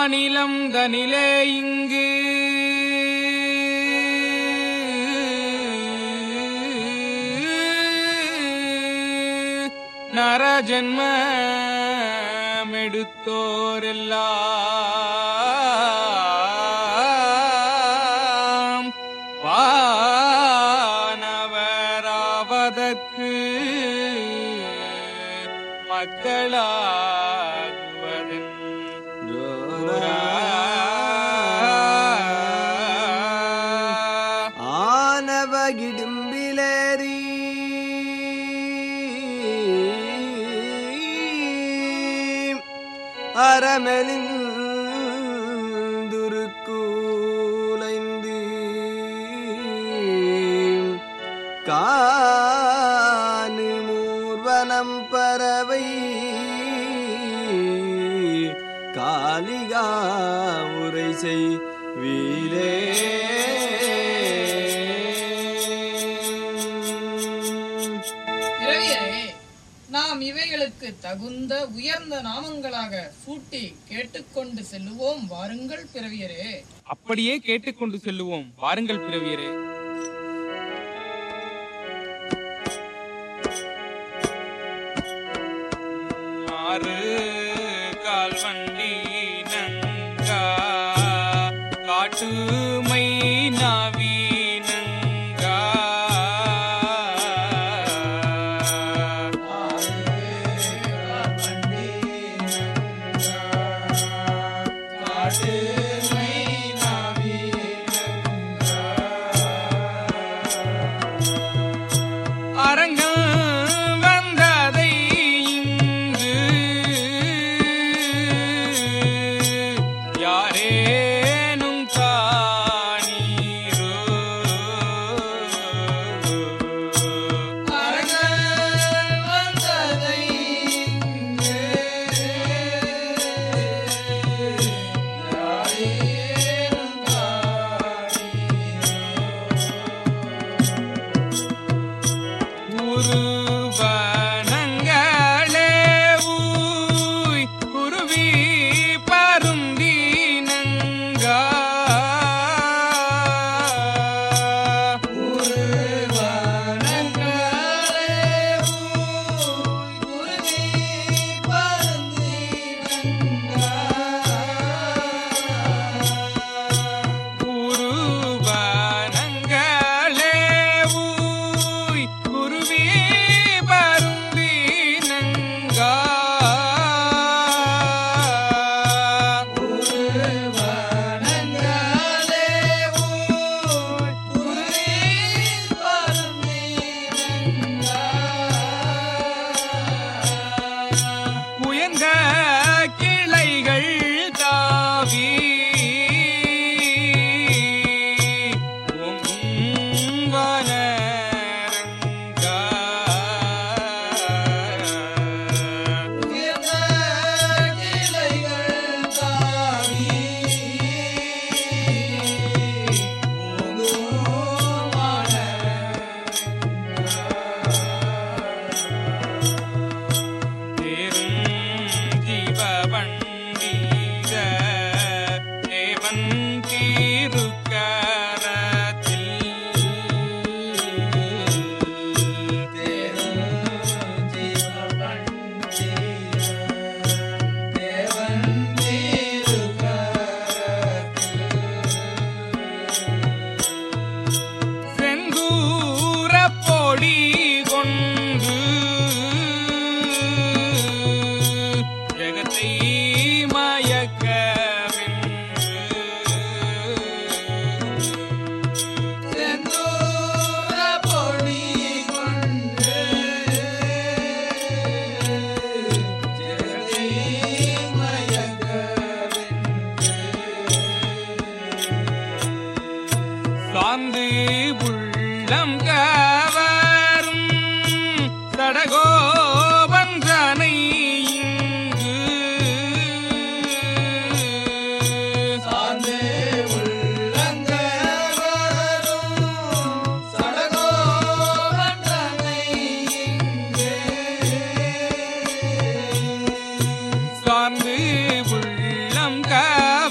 மாநிலம் தனிலே இங்கு நரஜன்மமெடுத்தோரெல்லாம் வானவராவதற்கு மக்களாகுவதன் ஆனவ கிடும்பிலேறி அறமெலின் துருக்கூலைந்து காணு மூர்வனம் பறவை காலிகா உரை செய் வீலே இறையரே நாம் இவைகளுக்கு தகுந்த உயர்ந்த நாமங்களாக சூட்டி கேட்டுக்கொண்டு செல்லுவோம் வாருங்கள் பிறவியரே அப்படியே கேட்டுக்கொண்டு செல்லுவோம் வாருங்கள் பிறவியரே ஆறு கால் வண்டி நங்கா காட்டுமை நாவி நங்கா அரங்கம் வந்ததை இங்கு யாரேனும் காணீரோ உருவனங்களே ஊய் குருவி பருந்தினங்கா உருவனங்களே ஊய் குருவி பருந்தினங்கா உயர்ந்த கிளைகள் தாவி ஓங்கும் வனரங்கா. தேரும் ஜீவபண்டீர தேவன் தீருக்கரத்தில் செந்தூரப் பொடி கொண்டு ஜெகத்தை மயக்கவென்று சார்ந்து உள்ளம் கவரும் தடகோபந்தனை இங்கு சார்ந்து உள்ளம் கவரும்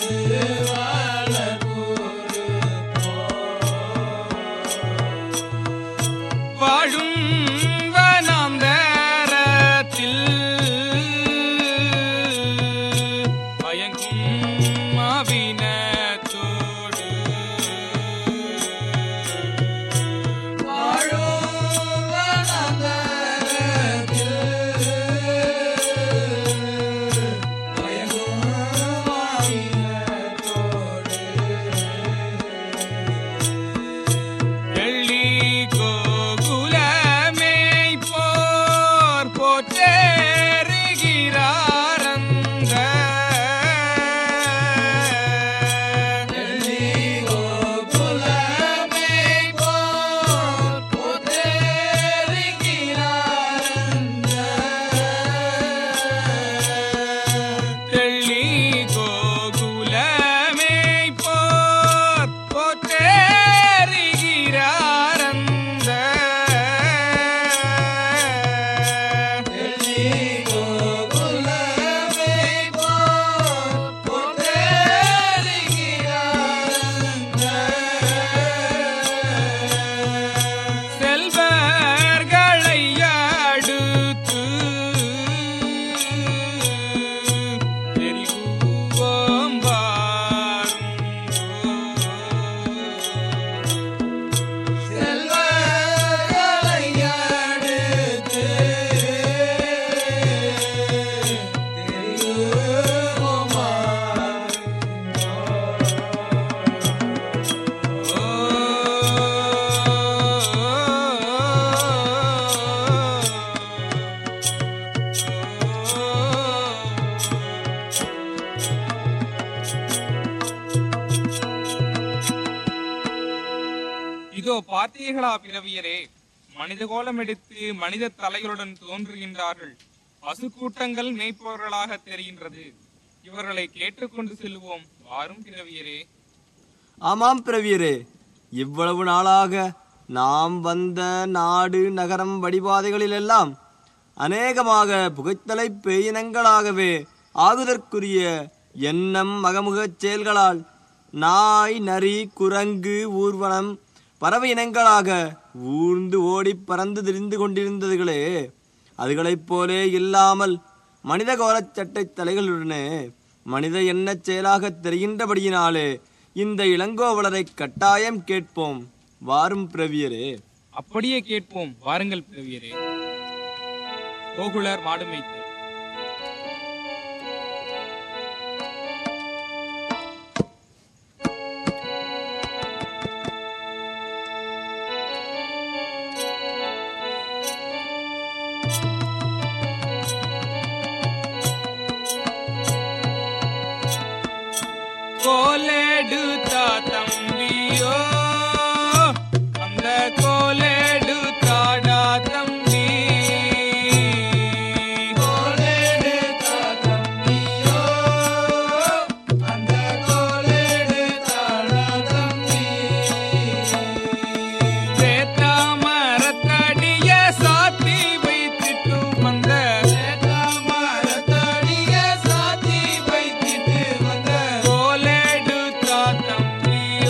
வாழும் வனாந்தரத்தில் பயங்கும் மாவினத்தோடு வெள்ளி கோகுலமே போர் போற்றேறுகிறாரந்த தெள்ளி கோகுலமே போர் போற்றேறுகிறாரந்த செல்வர்களை அடுத்து தெரிவோம் இதோ பார்த்தீர்களா பிறவியரே மனித கோலம் எடுத்து மனித தலைகளுடன் தோன்றுகின்றார்கள் பசுக்கூட்டங்கள் மேய்ப்பவர்களாக தெரிகின்றது இவர்களை கேட்டுக்கொண்டு செல்வோம் வாரும் பிறவியரே ஆமாம் பிரவியரே இவ்வளவு நாளாக நாம் வந்த நாடு நகரம் வழிபாதைகளிலெல்லாம் அநேகமாக புகைத்தலை பேயினங்களாகவே ஆகுதற்குரிய எண்ணம் மகமுகச் செயல்களால் நாய் நரி குரங்கு ஊர்வனம் பறவை இனங்களாக ஊர்ந்து ஓடிப் பறந்து திரிந்து கொண்டிருந்ததுகளே அதுகளைப் போலே இல்லாமல் மனித கோலச் சட்டை தலைகளுடனே மனித எண்ணச் செயலாகத் தெரிகின்றபடியினாலே இந்த இளங்கோவலரை கட்டாயம் கேட்போம் வாரும் பிரவியரே அப்படியே கேட்போம் வாருங்கள் பிறவியரே கோகுலர் மாடு மேய்த்தல் கோலெடுத்தா தம்பியோ அந்த கோலெடுத்தாடா தம்பி சேத்தா மரத்தடிய சாத்தி வைத்திட்டு வந்த கோலெடுத்தா தம்பியோ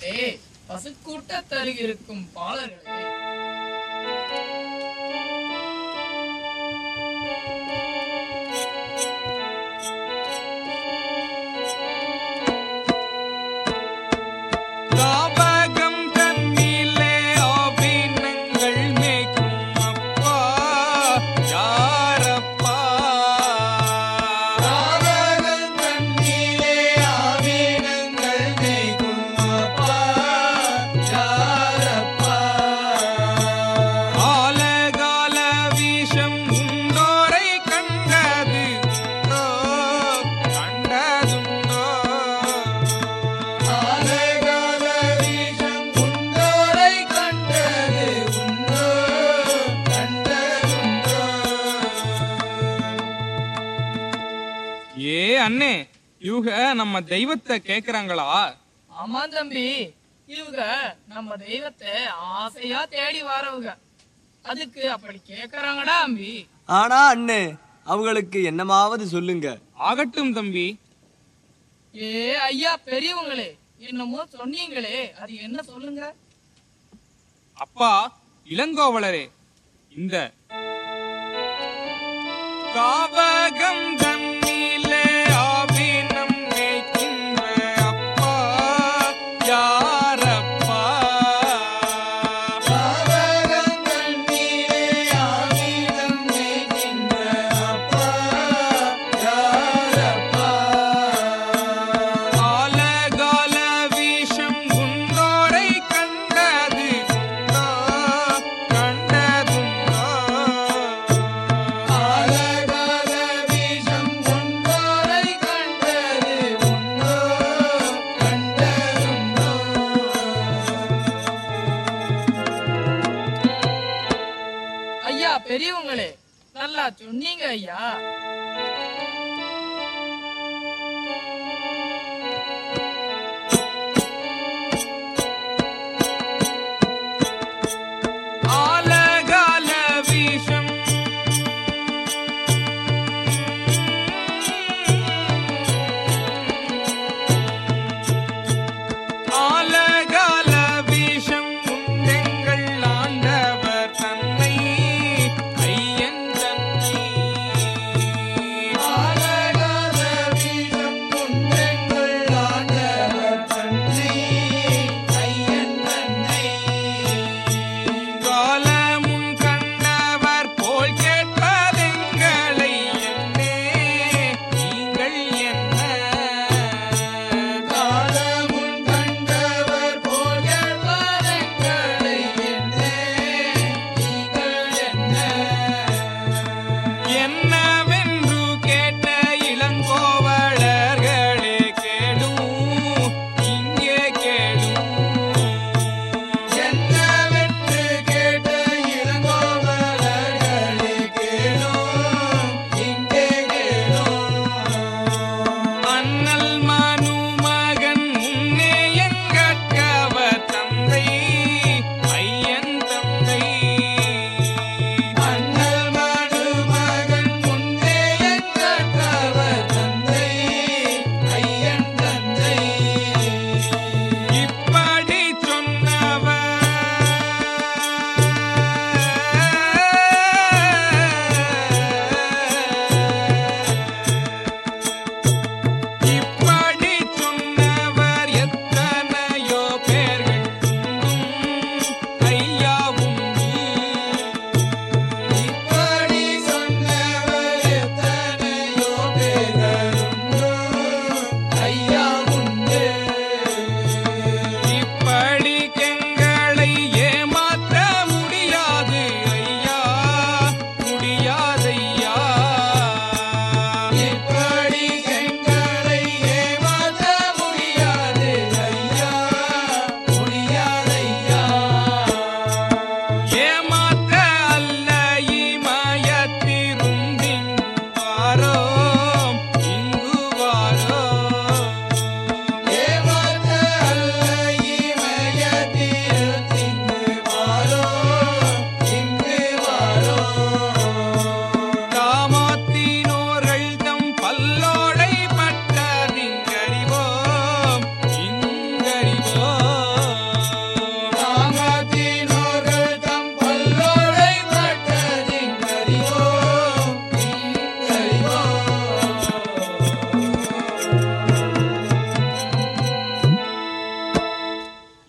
மாட்டே பசுக்கூட்ட தருகிருக்கும் பாலர்களே காபகம் தன்னிலே ஆபீனங்கள் மேய்க்கும் அப்பா யாரப்பா காவகன் தன்னிலே ஆவீனங்கள் மேய்க்கும் அப்பா யாரப்பா ஆலகால விஷம் உண்டோரை கண்டது உண்டோ கண்டதுண்டோ ஆலகால வீசம் உண்டோரை கண்டது உண்டோ கண்டதுண்டோ ஏ அண்ணே இவங்க நம்ம தெய்வத்தை கேக்குறாங்களா ஆமா தம்பி இவங்க நம்ம தெய்வத்தை ஆசையா தேடி வரவங்க அதுக்கு அப்படி கேக்குறாங்கடா அம்பி ஆனா அண்ணே அவங்களுக்கு என்னமாவது சொல்லுங்க ஆகட்டும் தம்பி ஏ ஐயா பெரியவங்களே என்னமோ சொன்னீங்களே அது என்ன சொல்லுங்க அப்பா இளங்கோவலரே இந்த காவகம் தன்னிலே ஆவீனம் மேய்க்கின்ற அப்பா யாரப்பா காவகம் தன்னிலே ஆவீனம் மேய்க்கின்ற அப்பா யாரப்பா காலகால விஷம் உண்டோரை கண்டது உண்டோ கண்டதுண்டோ ஆலகால வீசம் உண்டோரை கண்டது உண்டோ கண்டதுண்டோ ஐயா பெரியவங்களே நல்லா சொன்னீங்க ஐயா ஆலகால விஷம் ஆலகால விஷம் உண்டெங்கள் ஆண்டவர் தன்னை ஐயன் தன்னை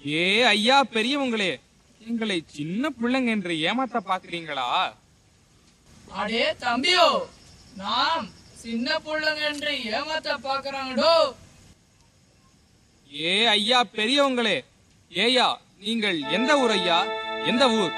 ஏ ஐயா பெரியவங்களே எங்களை சின்ன பிள்ளைங்க என்று ஏமாத்த பாக்குறீங்களா அடே தம்பியோ நாம் சின்ன புள்ளங்க என்று ஏமாத்த பாக்குறாங்கடோ ஏ ஐயா பெரியவங்களே ஏயா நீங்கள் எந்த ஊர் ஐயா எந்த ஊர்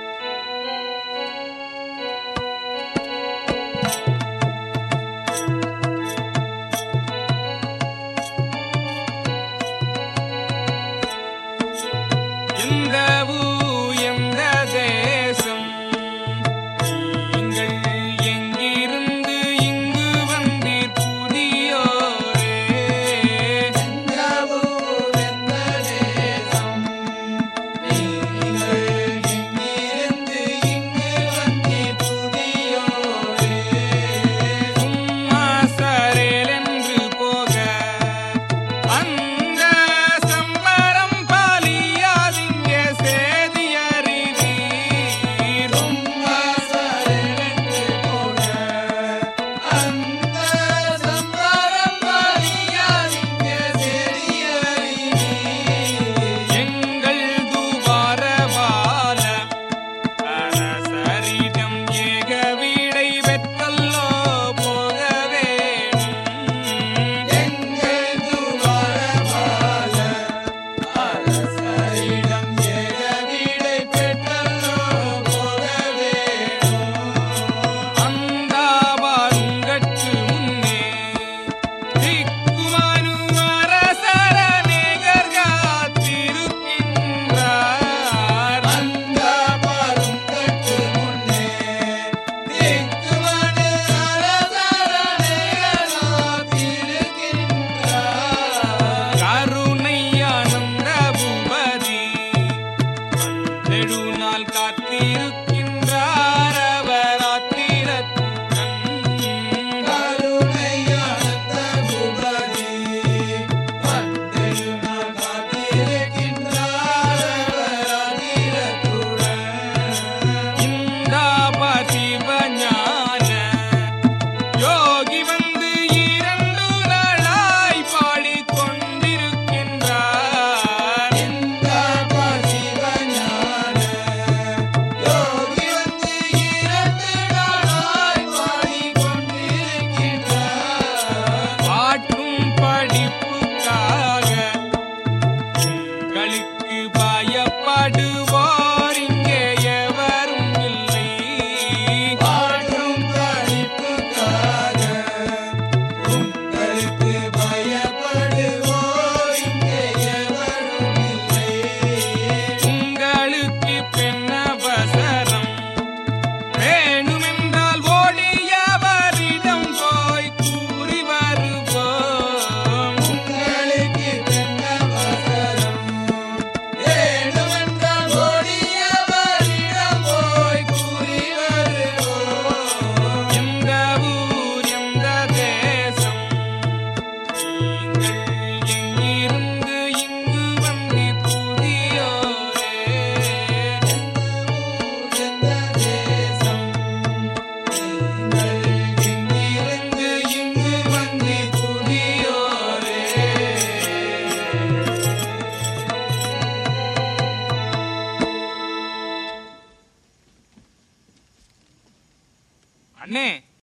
எந்த ஊர் எந்த தேசம் நீங்கள் எங்கிருந்து இங்கு வந்தீர் புதியோரே சும்மா சரேலென்று போக அந்த சம்பரம் பாலியாதிங்கே சேதியறிவீர் எங்கள் துவார பால அரசரிடம் ஏக வீடை பெற்றல்லோ போக வேணும் அந்தாவாருங்கட்கு முன்னே திக்குமனு அரசரநேகர் காத்திருக்கின்றார் கருணை ஆனந்த பூபதி நெடுநாள் காத்திருக்கின்றார் அவர் ஆத்திரத்துடன் இந்தா பதிவஞான யோகி வந்து இரண்டு நாளாய் பாடிக் கொண்டிருக்கின்றார் பாட்டும் படிப்புக்காக உங்களுக்கு பயப்படுவோர் இங்கே எவரும் இல்லை உங்களுக்கு பெண்ணவசரம் வேணுமென்றால் ஓடியவரிடம் போய் கூறி வருவோம் எந்த ஊர் எந்த தேசம் நீங்கள் எங்கிருந்து இங்கு வந்து புதியோரே எங்கிருந்து இங்கு வந்து புதியோரே அண்ணே